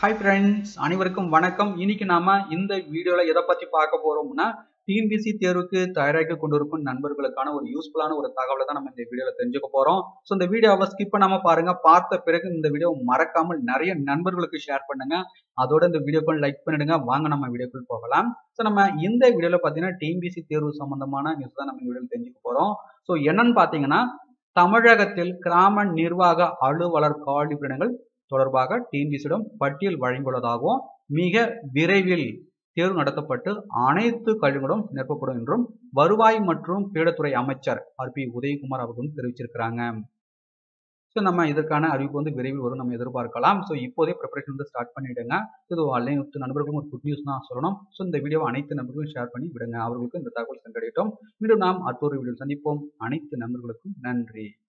hi friends அனைவருக்கும் வணக்கம் இன்னைக்கு நாம இந்த வீடியோல எதை பத்தி பார்க்க போறோம்னா டிஎன்பிசி தேர்வுக்கு தயாராகி கொண்டிருக்கும் நண்பர்களுக்கான ஒரு யூஸ்ஃபுல்லான ஒரு தகவலை தான் நம்ம இந்த வீடியோல தெரிஞ்சுக்க போறோம் ஸோ இந்த வீடியோவை ஸ்கிப் பண்ணாம பாருங்க பார்த்த பிறகு இந்த வீடியோ மறக்காமல் நிறைய நண்பர்களுக்கு ஷேர் பண்ணுங்க அதோட இந்த வீடியோக்குள் லைக் பண்ணிடுங்க வாங்க நம்ம வீடியோக்குள் போகலாம் ஸோ நம்ம இந்த வீடியோல பார்த்தீங்கன்னா டிஎன்பிசி தேர்வு சம்பந்தமான நியூஸ் தான் நம்ம இந்த வீடியோவில் தெரிஞ்சுக்க போறோம் ஸோ என்னன்னு பார்த்தீங்கன்னா தமிழகத்தில் கிராம நிர்வாக அலுவலர் காலிப்பிடங்கள் தொடர்பாக டிஎன்பிசியிடம் பட்டியல் வழங்கியுள்ளதாகவும் மிக விரைவில் தேர்வு நடத்தப்பட்டு அனைத்து கல்விகளும் நிரப்பப்படும் என்றும் வருவாய் மற்றும் பீடத்துறை அமைச்சர் ஆர் பி உதயகுமார் அவர்கள் வந்து தெரிவிச்சிருக்கிறாங்க ஸோ நம்ம இதற்கான அறிவிப்பு வந்து விரைவில் வரும் நம்ம எதிர்பார்க்கலாம் ஸோ இப்போதே ப்ரிப்பரேஷன் வந்து ஸ்டார்ட் பண்ணிவிடுங்க இது அனைத்து நண்பர்களுக்கும் ஒரு குட் நியூஸ் தான் சொல்லணும் ஸோ இந்த வீடியோவை அனைத்து நண்பர்களும் ஷேர் பண்ணி விடுங்க அவர்களுக்கு இந்த தகவல் சென்றடையட்டும் மீண்டும் நாம் அடுத்த ஒரு வீடியோ சந்திப்போம் அனைத்து நண்பர்களுக்கும் நன்றி